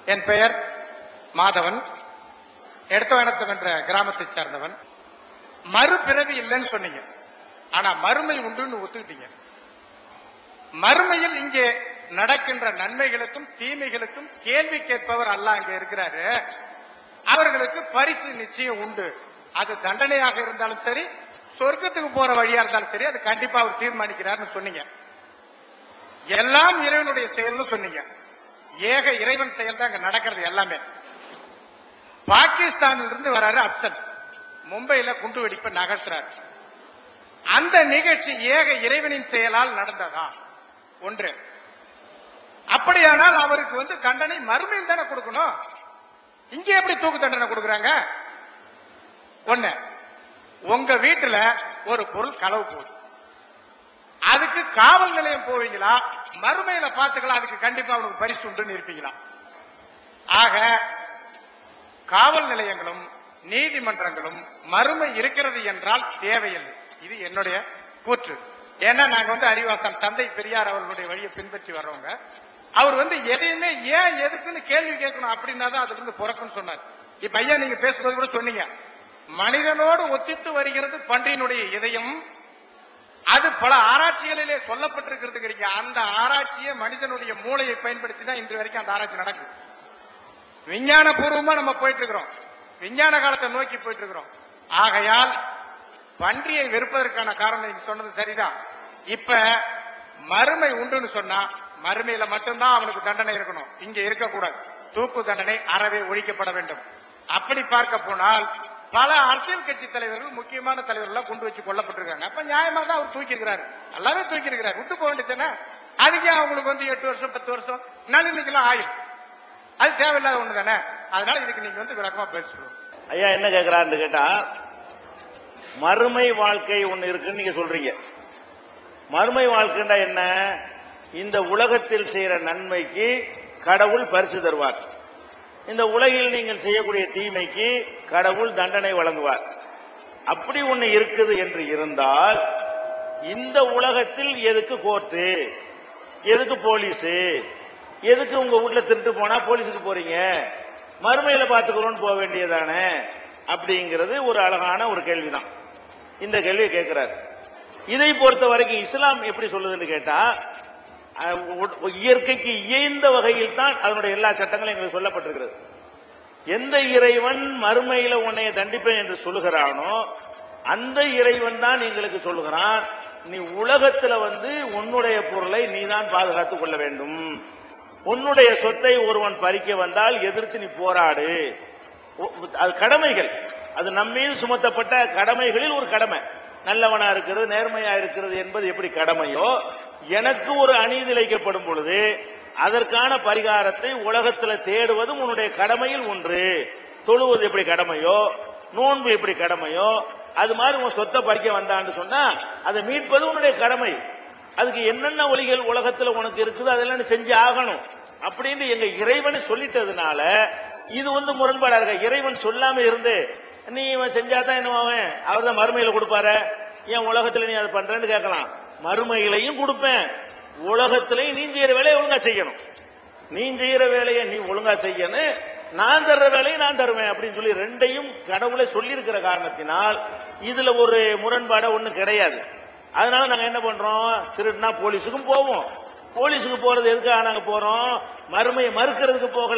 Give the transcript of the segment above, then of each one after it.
என் பெயர் மாதவன் எடுத்தவனத்தம் என்ற கிராமத்தைச் சேர்ந்தவன் மறுபிறவி இல்லைன்னு சொன்னீங்க ஆனா மறுமை உண்டுன்னு ஒத்துக்கிட்டீங்க மறுமையில் இங்கே நடக்கின்ற நன்மைகளுக்கும் தீமைகளுக்கும் கேள்வி கேட்பவர் அல்லாஹ் இங்க இருக்கிறாரு அவர்களுக்கு பரிசு நிச்சயம் உண்டு அது தண்டனையாக இருந்தாலும் சரி சொர்க்கத்துக்கு போற வழியா இருந்தாலும் சரி அது கண்டிப்பா அவர் தீர்மானிக்கிறார்னு சொன்னீங்க எல்லாம் இறைவனுடைய செயல்னு சொன்னீங்க ஏக இறைவன் செயல் தான் அங்க நடக்கிறது எல்லாமே பாகிஸ்தானில் இருந்து வராரு அப்சல் மும்பையில குண்டு வெடிப்பை நகர்த்துறாரு அந்த நிகழ்ச்சி ஏக இறைவனின் செயலால் நடந்ததா ஒன்று அப்படியானால் அவருக்கு வந்து தண்டனை மறுமையில் தானே கொடுக்கணும் இங்க எப்படி தூக்கு தண்டனை கொடுக்கறாங்க ஒண்ணு உங்க வீட்டுல ஒரு பொருள் களவு போகுது அதுக்கு காவல் நிலையம் போவீங்களா மறுமையில பாத்துக்கலாம் அதுக்கு கண்டிப்பா அவனுக்கு பரிசு உண்டுன்னு இருப்பீங்களா ஆக காவல் நிலையங்களும் நீதிமன்றங்களும் மறுமை இருக்கிறது என்றால் தேவையில்லை இது என்னுடைய கூற்று ஏன்னா நாங்க வந்து அறிவாசன் தந்தை பெரியார் அவர்களுடைய வழியை பின்பற்றி வர்றவங்க அவர் வந்து எதையுமே ஏன் எதுக்குன்னு கேள்வி கேட்கணும் அப்படின்னா தான் அதுல இருந்து பிறக்கும்னு சொன்னார் இப்ப ஐயா நீங்க பேசும்போது கூட சொன்னீங்க மனிதனோடு ஒத்தித்து வருகிறது பன்றியினுடைய இதயம் அது பல ஆராய்ச்சிகளிலே சொல்லப்பட்டிருக்கிறதுங்கிறீங்க அந்த ஆராய்ச்சியை மனிதனுடைய மூளையை பயன்படுத்தி தான் இன்று வரைக்கும் அந்த ஆராய்ச்சி நடக்குது விஞ்ஞான பூர்வமா நம்ம போயிட்டு இருக்கிறோம் விஞ்ஞான காலத்தை நோக்கி போயிட்டு இருக்கிறோம் ஆகையால் பன்றியை வெறுப்பதற்கான காரணம் நீங்க சொன்னது சரிதான் இப்ப மறுமை உண்டுன்னு சொன்னா மறுமையில மட்டும்தான் அவனுக்கு தண்டனை இருக்கணும் இங்க இருக்கக்கூடாது தூக்கு தண்டனை அறவே ஒழிக்கப்பட வேண்டும் அப்படி பார்க்க போனால் பல அரசியல் கட்சி தலைவர்கள் முக்கியமான தலைவர்கள் கொண்டு வச்சு கொல்லப்பட்டிருக்காங்க அப்ப நியாயமா தான் அவர் தூக்கி இருக்கிறாரு எல்லாமே தூக்கி இருக்கிறாரு விட்டு போக வேண்டியதுதானே அதுக்கே அவங்களுக்கு வந்து எட்டு வருஷம் பத்து வருஷம் நளினிக்கெல்லாம் ஆயும் அது தேவையில்லாத ஒண்ணு தானே அதனால இதுக்கு நீங்க வந்து விளக்கமா பேசணும் ஐயா என்ன கேக்குறாருன்னு கேட்டா மறுமை வாழ்க்கை ஒண்ணு இருக்குன்னு நீங்க சொல்றீங்க மறுமை வாழ்க்கைன்னா என்ன இந்த உலகத்தில் செய்யற நன்மைக்கு கடவுள் பரிசு தருவார் இந்த உலகில் நீங்கள் செய்யக்கூடிய தீமைக்கு கடவுள் தண்டனை வழங்குவார் அப்படி ஒண்ணு இருக்குது என்று இருந்தால் இந்த உலகத்தில் எதுக்கு கோர்ட்டு எதுக்கு போலீஸ் எதுக்கு உங்க வீட்ல திருட்டு போனா போலீஸுக்கு போறீங்க மறுமையில பாத்துக்கிறோம்னு போக வேண்டியதானே அப்படிங்கிறது ஒரு அழகான ஒரு கேள்விதான் இந்த கேள்வியை கேட்கிறார் இதை பொறுத்த வரைக்கும் இஸ்லாம் எப்படி சொல்லுதுன்னு கேட்டா அஹ், உ- இயற்கைக்கு இயைந்த வகையில் தான் அதனுடைய எல்லா சட்டங்களும் எங்களுக்கு சொல்லப்பட்டிருக்கிறது எந்த இறைவன் மறுமையில உன்னைய தண்டிப்பேன் என்று சொல்லுகிறானோ அந்த இறைவன் தான் எங்களுக்கு சொல்லுகிறான் நீ உலகத்துல வந்து உன்னுடைய பொருளை நீதான் பாதுகாத்துக் கொள்ள வேண்டும் உன்னுடைய சொத்தை ஒருவன் பறிக்க வந்தால் எதிர்த்து நீ போராடு ஒ- அது கடமைகள் அது நம் மீது சுமத்தப்பட்ட கடமைகளில் ஒரு கடமை நல்லவனா இருக்கிறது நேர்மையா இருக்கிறது என்பது எப்படி கடமையோ எனக்கு ஒரு அநீதி இழைக்கப்படும் பொழுது அதற்கான பரிகாரத்தை உலகத்துல தேடுவதும் உன்னுடைய கடமையில் ஒன்று தொழுவது எப்படி கடமையோ நோன்பு எப்படி கடமையோ அது மாதிரி உன் சொத்தை பறிக்க வந்தான்னு சொன்னா அதை மீட்பது உன்னுடைய கடமை அதுக்கு என்னென்ன வழிகள் உலகத்துல உனக்கு இருக்குது அதெல்லாம் நீ செஞ்சு ஆகணும் அப்படின்னு எங்க இறைவன் சொல்லிட்டதுனால இது வந்து முரண்பாடா இருக்க இறைவன் சொல்லாம இருந்து நீ இவன் செஞ்சாதான் என்ன அவன் அவர் தான் மறுமையில கொடுப்பாரு ஏன் உலகத்துல நீ அதை பண்றேன்னு கேட்கலாம் மறுமையிலையும் கொடுப்பேன் உலகத்திலையும் நீ செய்யற வேலையை ஒழுங்கா செய்யணும் நீ செய்யற வேலையை நீ ஒழுங்கா செய்யணும் நான் தர்ற வேலையை நான் தருவேன் அப்படின்னு சொல்லி ரெண்டையும் கடவுளை சொல்லியிருக்கிற காரணத்தினால் இதுல ஒரு முரண்பாடு ஒண்ணு கிடையாது அதனால நாங்க என்ன பண்றோம் திருடுனா போலீஸுக்கும் போவோம் போலீஸுக்கு போறது எதுக்காக நாங்க போறோம் மறுமையை மறுக்கிறதுக்கு போகல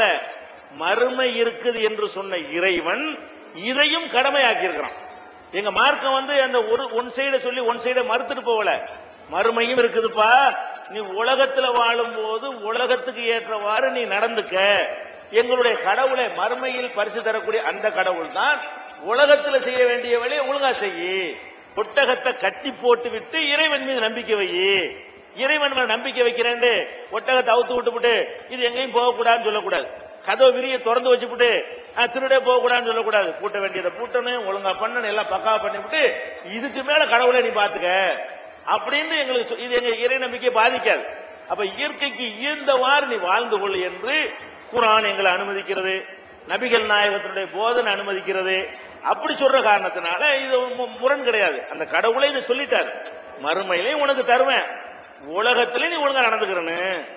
மறுமை இருக்குது என்று சொன்ன இறைவன் இதையும் கடமையாக்கி இருக்கிறான் எங்க மார்க்கம் வந்து அந்த ஒரு ஒன் சைட சொல்லி ஒன் சைட மறுத்துட்டு போகல மறுமையும் இருக்குதுப்பா நீ உலகத்துல வாழும்போது உலகத்துக்கு ஏற்றவாறு நீ நடந்துக்க எங்களுடைய கடவுளை மறுமையில் பரிசு தரக்கூடிய அந்த கடவுள் தான் உலகத்துல செய்ய வேண்டிய வேலையை ஒழுங்கா செய்யி ஒட்டகத்தை கட்டி போட்டு விட்டு இறைவன் மீது நம்பிக்கை வை இறைவன் மேல நம்பிக்கை வைக்கிறேன்னு ஒட்டகத்தை அவுத்து விட்டுப்புட்டு இது எங்கேயும் போகக்கூடாதுன்னு சொல்லக்கூடாது கதவை விரிய திறந்து வச்சுப்புட்டு "ஆ, திருடே போகக்கூடாதுன்னு சொல்லக்கூடாது பூட்ட வேண்டியதை பூட்டணும் ஒழுங்கா பண்ணணும் எல்லாம் பக்காவா பண்ணிவிட்டு இதுக்கு மேல கடவுளை நீ பாத்துக்க அப்படின்னு எங்களுக்கு சொ- இது எங்க இறை நம்பிக்கை பாதிக்காது அப்ப இயற்கைக்கு இயந்தவாறு நீ வாழ்ந்து கொள் என்று குரான் எங்களை அனுமதிக்கிறது நபிகள் நாயகத்தினுடைய போதனை அனுமதிக்கிறது அப்படி சொல்ற காரணத்தினால இது மு- முரண் கிடையாது அந்த கடவுளை இதை சொல்லிட்டாரு மறுமையிலே உனக்கு தருவேன் உலகத்திலே நீ ஒழுங்கா நடந்துக்கிறன்னு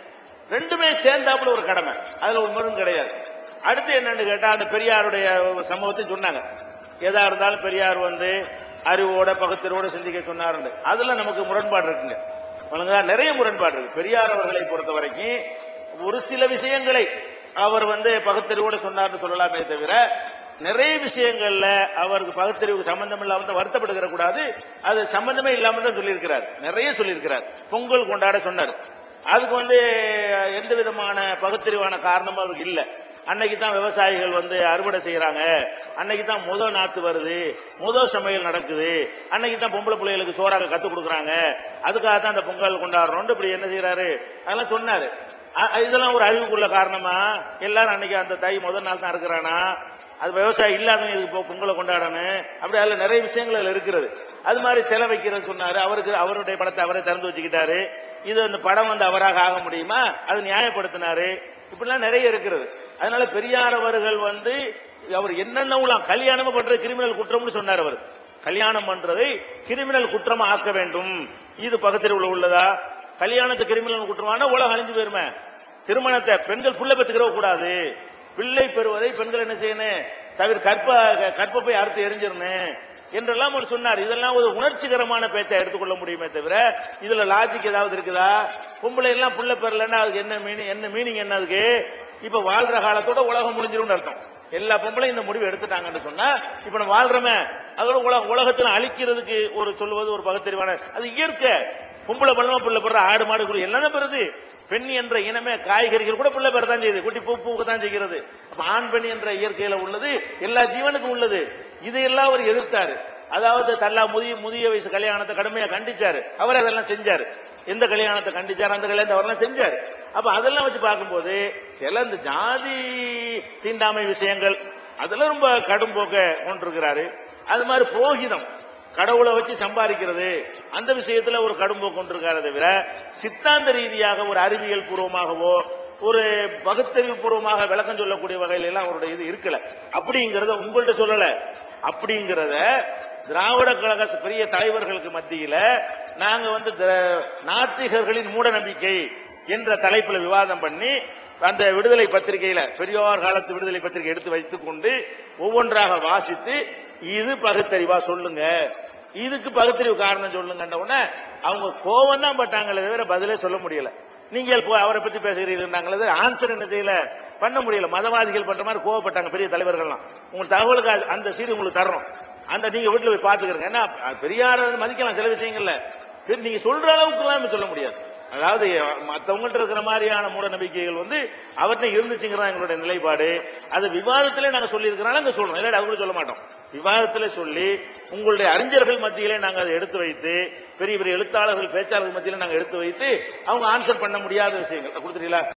ரெண்டுமே சேர்ந்தாப்புல ஒரு கடமை அதுல ஒரு மருந்து கிடையாது அடுத்து என்னன்னு கேட்டா அந்த பெரியாருடைய சம்பவத்தை சொன்னாங்க எதா இருந்தாலும் பெரியார் வந்து அறிவோட பகுத்தறிவோட சிந்திக்க சொன்னாருன்னு அதுல நமக்கு முரண்பாடு இருக்குங்க ஒழுங்கா நிறைய முரண்பாடு இருக்கு பெரியார் அவர்களை பொறுத்த வரைக்கும் ஒரு சில விஷயங்களை அவர் வந்து பகுத்தறிவோட சொன்னார்னு சொல்லலாமே தவிர நிறைய விஷயங்கள்ல அவருக்கு பகுத்தறிவுக்கு சம்பந்தம் இல்லாம தான் வருத்தப்படுகிற கூடாது அது சம்பந்தமே இல்லாம தான் சொல்லியிருக்கிறார் நிறைய சொல்லியிருக்கிறார் பொங்கல் கொண்டாட சொன்னார் அதுக்கு வந்து எந்த விதமான பகுத்தறிவான காரணமும் அவருக்கு இல்ல அன்னைக்கு தான் விவசாயிகள் வந்து அறுவடை செய்யறாங்க அன்னைக்கு தான் முதல் நாத்து வருது முதல் சமையல் நடக்குது அன்னைக்கு தான் பொம்பளை பிள்ளைகளுக்கு சோறாக கத்து கொடுக்குறாங்க அதுக்காக தான் அந்த பொங்கல் கொண்டாடுறோம் இப்படி என்ன செய்யறாரு அதெல்லாம் சொன்னாரு அ- இதெல்லாம் ஒரு அறிவுக்குள்ள காரணமா எல்லாரும் அன்னைக்கு அந்த தை முதல் நாள் தான் இருக்கிறானா அது விவசாயம் இல்லாதவங்க இதுக்கு இப்போ பொங்கலை கொண்டாடணும் அப்படி அதுல நிறைய விஷயங்கள் அதுல இருக்கிறது அது மாதிரி செல வைக்கிறது சொன்னாரு அவருக்கு அவருடைய படத்தை அவரே திறந்து வச்சுக்கிட்டாரு இது அந்த படம் வந்து அவராக ஆக முடியுமா அது நியாயப்படுத்தினாரு இப்படிலாம் நிறைய இருக்கிறது அதனால பெரியார் அவர்கள் வந்து அவர் என்னென்ன கல்யாணம் பண்றது கிரிமினல் குற்றம்னு சொன்னார் அவர் கல்யாணம் பண்றதை கிரிமினல் குற்றமா ஆக்க வேண்டும் இது பக்கத்தில் உள்ளதா கல்யாணத்தை கிரிமினல் குற்றமான உலகம் அழிஞ்சு போயிருமே திருமணத்தை பெண்கள் புள்ள பெற்றுக்கிறவ கூடாது பிள்ளை பெறுவதை பெண்கள் என்ன செய்யணும் தவிர கற்ப கற்பப்பை அறுத்து எரிஞ்சிடணும் என்றெல்லாம் அவர் சொன்னார் இதெல்லாம் ஒரு உணர்ச்சிகரமான பேச்சை எடுத்துக்கொள்ள முடியுமே தவிர இதுல லாஜிக் ஏதாவது இருக்குதா பொம்பளை எல்லாம் புள்ள பெறலன்னா அதுக்கு என்ன மீனிங் என்ன மீனிங் என்ன அதுக்கு இப்ப வாழ்ற காலத்தோட உலகம் முடிஞ்சிரும்னு அர்த்தம் எல்லா பொம்பளையும் இந்த முடிவு எடுத்துட்டாங்கன்னு சொன்னா இப்ப நம்ம வாழ்றோமே அதோட உலக உலகத்துல அழிக்கிறதுக்கு ஒரு சொல்லுவது ஒரு பகுத்தறிவான அது இயற்கை பொம்பளை பழமா புள்ள பெற ஆடு மாடு குடி எல்லாம் தான் பெறுது பெண் என்ற இனமே காய்கறிகள் கூட புள்ள பெற தான் செய்யுது குட்டி பூ பூக்க தான் செய்கிறது அப்ப ஆண் பெண் என்ற இயற்கையில உள்ளது எல்லா ஜீவனுக்கும் உள்ளது இதையெல்லாம் அவர் எதிர்த்தாரு அதாவது தல்லா முதிய முதிய வயசு கல்யாணத்தை கடுமையா கண்டிச்சாரு அவர் அதெல்லாம் செஞ்சாரு எந்த கல்யாணத்தை கண்டிச்சாரு அந்த கல்யாணத்தை அவரெல்லாம் செஞ்சாரு அப்ப அதெல்லாம் வச்சு பார்க்கும்போது சில இந்த ஜாதி தீண்டாமை விஷயங்கள் அதுல ரொம்ப கடும் போக்க கொண்டிருக்கிறாரு அது மாதிரி புரோகிதம் கடவுளை வச்சு சம்பாதிக்கிறது அந்த விஷயத்துல ஒரு கடும் போக்கு கொண்டிருக்காரு தவிர சித்தாந்த ரீதியாக ஒரு அறிவியல் பூர்வமாகவோ ஒரு பகுத்தறிவு பூர்வமாக விளக்கம் சொல்லக்கூடிய வகையில எல்லாம் அவருடைய இது இருக்கல அப்படிங்கறத உங்கள்ட்ட சொல்லல அப்படிங்கறத திராவிட கழக பெரிய தலைவர்களுக்கு மத்தியில நாங்க வந்து திர- நாத்திகர்களின் மூட நம்பிக்கை என்ற தலைப்புல விவாதம் பண்ணி அந்த விடுதலை பத்திரிகையில பெரியோர் காலத்து விடுதலை பத்திரிகை எடுத்து வைத்துக் கொண்டு ஒவ்வொன்றாக வாசித்து இது பகுத்தறிவா சொல்லுங்க இதுக்கு பகுத்தறிவு காரணம் சொல்லுங்கன்ற உடனே அவங்க கோவம் தான் பட்டாங்களே தவிர பதிலே சொல்ல முடியல நீங்கள் போ- அவரை பத்தி பேசுகிறீர்கள் ஆன்சர் என்ன செய்யல பண்ண முடியல மதவாதிகள் பண்ற மாதிரி கோவப்பட்டாங்க பெரிய தலைவர்கள்லாம் உங்களுக்கு தகவலுக்கு அது- அந்த சீடு உங்களுக்கு தர்றோம் அந்த நீங்க வீட்டுல போய் பாத்துக்கிறீங்க ஏன்னா பெரியார மதிக்கலாம் சில விஷயங்கள்ல சரி, நீங்க சொல்ற அளவுக்கு எல்லாம் சொல்ல முடியாது அதாவது மத்தவங்கள்ட்ட இருக்கிற மாதிரியான மூட நம்பிக்கைகள் வந்து அவர்கிட்ட இருந்துச்சுங்கிறதா எங்களுடைய நிலைப்பாடு அது விவாதத்திலே நாங்க சொல்லி இருக்கிறனால அங்க சொல்றோம் இல்லாட்டி அது கூட சொல்ல மாட்டோம் விவாதத்திலே சொல்லி உங்களுடைய அறிஞர்கள் மத்தியிலே நாங்க அதை எடுத்து வைத்து பெரிய பெரிய எழுத்தாளர்கள் பேச்சாளர்கள் மத்தியிலே நாங்க எடுத்து வைத்து அவங்க ஆன்சர் பண்ண முடியாத விஷயங்கள் கொடுத்துறீங்களா